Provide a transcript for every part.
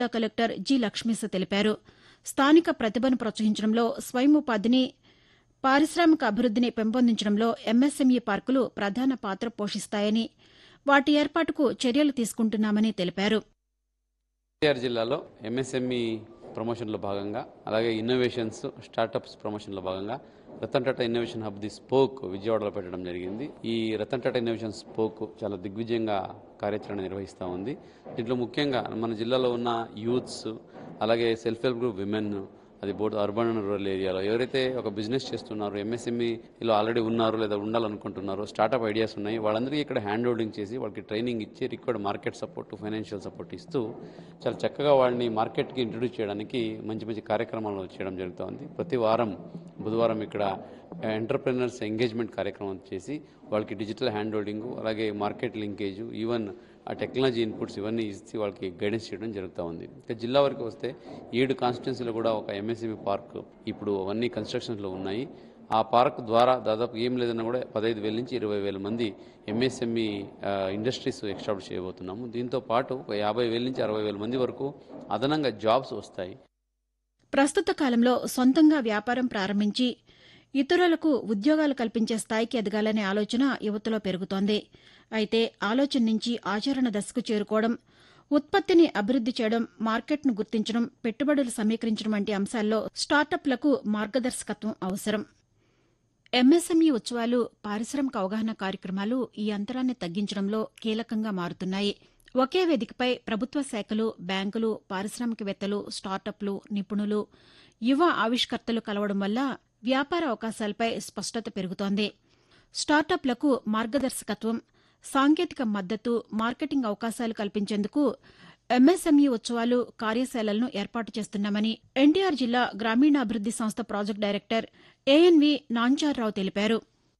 జిల్లా collector G Lakshmisha తెలిపారు స్థానిక ప్రతిభను ప్రోత్సహించడంలో స్వయం ఉపాధిని పారిశామిక అభివృద్దిని పెంపొందించడంలో ఎంఎస్ఎంఈ పార్కులు ప్రధాన పాత్ర పోషిస్తాయని వాటి ఏర్పాటుకు చర్యలు తీసుకుంటున్నామని తెలిపారు ఎన్టీఆర్ జిల్లాలో ఎంఎస్ఎంఈ ప్రమోషన్లో భాగంగా అలాగే ఇన్నోవేషన్స్ స్టార్టప్స్ ప్రమోషన్లో భాగంగా Ratan Tata innovation hub the spoke విజయవాడలో పెట్టడం జరిగింది ఈ రతన్ టాటా ఇన్నోవేషన్ స్పోక్ చాలా దిగ్విజయంగా కార్యాచరణ నిర్వహిస్తూ ఉంది దీంట్లో ముఖ్యంగా మన జిల్లాలో ఉన్న యూత్స్ అలాగే సెల్ఫ్ హెల్ప్ గ్రూప్ విమెన్ అది బోత్ అర్బన్ అండ్ రూరల్ ఏరియాలో ఎవరైతే ఒక బిజినెస్ చేస్తున్నారో ఎంఎస్ఎంఈలో ఆల్రెడీ ఉన్నారు లేదా ఉండాలనుకుంటున్నారో స్టార్ట్అప్ ఐడియాస్ ఉన్నాయి వాళ్ళందరికీ ఇక్కడ హ్యాండ్ హోల్డింగ్ చేసి వాళ్ళకి ట్రైనింగ్ ఇచ్చి required market support financial support ఇస్తూ చాలా చక్కగా వాళ్ళని మార్కెట్కి ఇంట్రడ్యూస్ చేయడానికి మంచి మంచి కార్యక్రమాలు చేయడం జరుగుతుంది ప్రతి వారం బుధవారం ఇక్కడ ఎంటర్ప్రెనర్స్ ఎంగేజ్మెంట్ కార్యక్రమం చేసి వాళ్ళకి డిజిటల్ హ్యాండ్ హోల్డింగ్ అలాగే మార్కెట్ లింకేజ్ ఈవెన్ ఆ టెక్నాలజీ ఇన్పుట్స్ ఇవన్నీ ఇచ్చి వాళ్ళకి గైడెన్స్ చేయడం జరుగుతూ ఉంది ఇక జిల్లా వరకు వస్తే ఏడు కాన్స్టిట్యున్సీలో కూడా ఒక ఎంఎస్ఎంఈ పార్క్ ఇప్పుడు అవన్నీ కన్స్ట్రక్షన్స్లో ఉన్నాయి ఆ పార్క్ ద్వారా దాదాపు ఏం లేదన్నా కూడా పదహైదు వేల నుంచి ఇరవై వేల మంది ఎంఎస్ఎంఈ ఇండస్ట్రీస్ ఎక్స్టాబ్లిష్ చేయబోతున్నాము దీంతో పాటు ఒక యాభై వేల నుంచి అరవై వేల మంది వరకు అదనంగా జాబ్స్ వస్తాయి ప్రస్తుత కాలంలో సొంతంగా వ్యాపారం ప్రారంభించి ఇతరులకు ఉద్యోగాలు కల్పించే స్థాయికి ఎదగాలనే ఆలోచన యువతలో పెరుగుతోంది అయితే ఆలోచన నుంచి ఆచరణ దశకు చేరుకోవడం ఉత్పత్తిని అభివృద్ది చేయడం మార్కెట్ను గుర్తించడం పెట్టుబడులు సమీకరించడం వంటి అంశాల్లో స్టార్టప్లకు మార్గదర్శకత్వం అవసరం ఎంఎస్ఎంఈ ఉత్సవాలు పారిశ్రామిక అవగాహన కార్యక్రమాలు ఈ అంతరాన్ని తగ్గించడంలో కీలకంగా మారుతున్నాయి ఒకే వేదికపై ప్రభుత్వ శాఖలు బ్యాంకులు పారిశ్రామికవేత్తలు స్టార్టప్లు నిపుణులు యువ ఆవిష్కర్తలు కలవడం వల్ల వ్యాపార అవకాశాలపై స్పష్టత పెరుగుతోంది స్టార్టప్లకు మార్గదర్శకత్వం సాంకేతిక మద్దతు మార్కెటింగ్ అవకాశాలు కల్పించేందుకు ఎంఎస్ఎంఈ ఉత్సవాలు కార్యశాలలను ఏర్పాటు చేస్తున్నామని ఎన్టీఆర్ జిల్లా గ్రామీణాభివృద్ది సంస్థ ప్రాజెక్టు డైరెక్టర్ ఏఎన్వి నాంచార్రావు తెలిపారు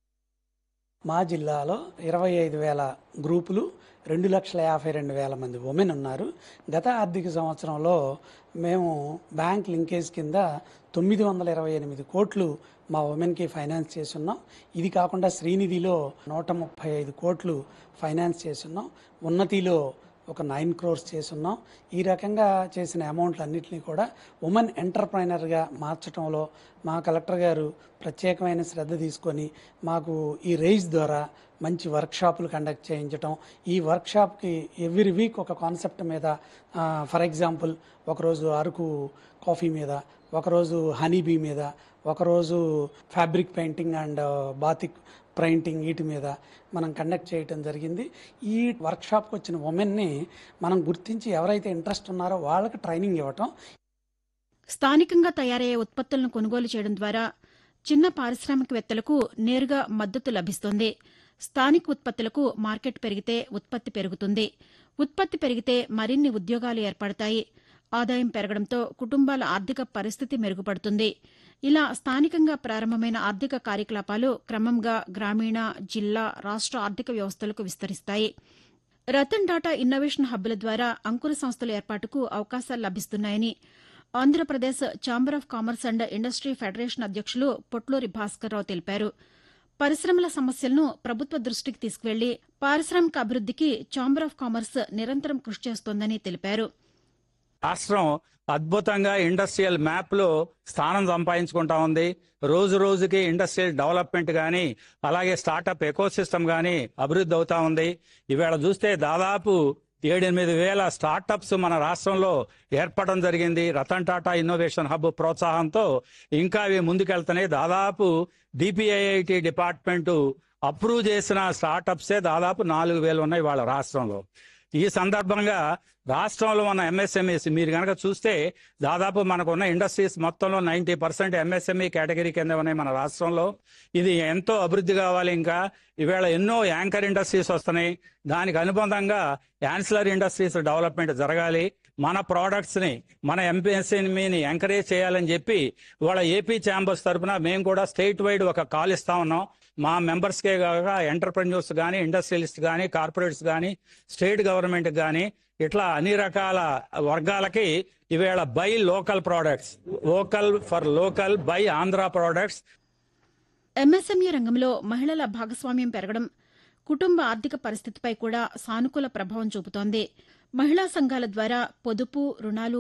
మా జిల్లాలో ఇరవై ఐదు వేల గ్రూపులు రెండు లక్షల యాభై రెండు వేల మంది ఉమెన్ ఉన్నారు గత ఆర్థిక సంవత్సరంలో మేము బ్యాంక్ లింకేజ్ కింద తొమ్మిది వందల ఇరవై ఎనిమిది కోట్లు మా ఉమెన్కి ఫైనాన్స్ చేస్తున్నాం ఇది కాకుండా శ్రీనిధిలో నూట ముప్పై ఐదు కోట్లు ఫైనాన్స్ చేస్తున్నాం ఉన్నతిలో ఒక నైన్ క్రోర్స్ చేస్తున్నాం ఈ రకంగా చేసిన అమౌంట్లు అన్నింటినీ కూడా ఉమెన్ ఎంటర్ప్రైనర్గా మార్చడంలో మా కలెక్టర్ గారు ప్రత్యేకమైన శ్రద్ధ తీసుకొని మాకు ఈ రైజ్ ద్వారా మంచి వర్క్షాపులు కండక్ట్ చేయించటం ఈ వర్క్షాప్కి ఎవ్రీ వీక్ ఒక కాన్సెప్ట్ మీద ఫర్ ఎగ్జాంపుల్ ఒకరోజు అరకు కాఫీ మీద ఒకరోజు హనీ బీ మీద ఒకరోజు fabric painting and batik printing వీటి మీద మనం కండక్ట్ చేయటం జరిగింది ఈ వర్క్షాప్కి వచ్చిన ఉమెన్ని మనం గుర్తించి ఎవరైతే ఇంట్రెస్ట్ ఉన్నారో వాళ్ళకి ట్రైనింగ్ ఇవ్వటం స్థానికంగా తయారయ్యే ఉత్పత్తులను కొనుగోలు చేయడం ద్వారా చిన్న పారిశ్రామికవేత్తలకు నేరుగా మద్దతు లభిస్తుంది స్థానిక ఉత్పత్తులకు మార్కెట్ పెరిగితే ఉత్పత్తి పెరుగుతుంది ఉత్పత్తి పెరిగితే మరిన్ని ఉద్యోగాలు ఏర్పడతాయి ఆదాయం పెరగడంతో కుటుంబాల ఆర్థిక పరిస్థితి మెరుగుపడుతుంది ఇలా స్థానికంగా ప్రారంభమైన ఆర్థిక కార్యకలాపాలు క్రమంగా గ్రామీణ జిల్లా రాష్ట ఆర్థిక వ్యవస్థలకు విస్తరిస్తాయి రతన్ టాటా ఇన్నోవేషన్ హబ్బుల ద్వారా అంకుర సంస్థల ఏర్పాటుకు అవకాశాలు లభిస్తున్నాయని Andhra Pradesh chamber of commerce and industry federation అధ్యక్షులు పొట్లూరి భాస్కర్రావు తెలిపారు పరిశ్రమల సమస్యలను ప్రభుత్వ దృష్టికి తీసుకువెళ్లి పారిశ్రామిక అభివృద్దికి ఛాంబర్ ఆఫ్ కామర్స్ నిరంతరం కృషి చేస్తోందని తెలిపారు రాష్ట్రం అద్భుతంగా ఇండస్ట్రియల్ మ్యాప్ లో స్థానం సంపాదించుకుంటా ఉంది రోజు రోజుకి ఇండస్ట్రియల్ డెవలప్మెంట్ గాని అలాగే స్టార్టప్ ఎకో సిస్టమ్ గాని అభివృద్ధి అవుతా ఉంది ఈవేళ చూస్తే దాదాపు ఏడెనిమిది వేల స్టార్టప్స్ మన రాష్ట్రంలో ఏర్పడడం జరిగింది రతన్ టాటా ఇన్నోవేషన్ హబ్ ప్రోత్సాహంతో ఇంకా అవి ముందుకెళ్తున్నాయి దాదాపు డిపిఐఐటి డిపార్ట్మెంట్ అప్రూవ్ చేసిన స్టార్టప్సే దాదాపు నాలుగు వేలు ఉన్నాయి వాళ్ళ రాష్ట్రంలో ఈ సందర్భంగా రాష్ట్రంలో ఉన్న ఎంఎస్ఎంఈస్ మీరు కనుక చూస్తే దాదాపు మనకున్న ఇండస్ట్రీస్ మొత్తంలో నైన్టీ పర్సెంట్ ఎంఎస్ఎంఈ కేటగిరీ కింద ఉన్నాయి మన రాష్ట్రంలో ఇది ఎంతో అభివృద్ధి కావాలి ఇంకా ఈవేళ ఎన్నో యాంకర్ ఇండస్ట్రీస్ వస్తున్నాయి దానికి అనుబంధంగా యాన్సిలర్ ఇండస్ట్రీస్ డెవలప్మెంట్ జరగాలి మన ప్రోడక్ట్స్ ని మన ఎంపీఎస్ఎంఈని ఎంకరేజ్ చేయాలని చెప్పి ఇవాళ ఏపీ ఛాంబర్స్ తరఫున మేము కూడా స్టేట్ వైడ్ ఒక కాల్ ఇస్తా ఉన్నాం మా మెంబర్స్కే కాక ఎంటర్ప్రెన్యూర్స్ కానీ ఇండస్ట్రియలిస్ట్ కానీ కార్పొరేట్స్ కానీ స్టేట్ గవర్నమెంట్ కానీ ఇట్లా అన్ని రకాల వర్గాలకి ఈవేళ buy local products local for local buy Andhra products MSME రంగంలో మహిళల భాగస్వామ్యం పెరగడం కుటుంబ ఆర్థిక పరిస్థితిపై కూడా సానుకూల ప్రభావం చూపుతోంది మహిళా సంఘాల ద్వారా పొదుపు రుణాలు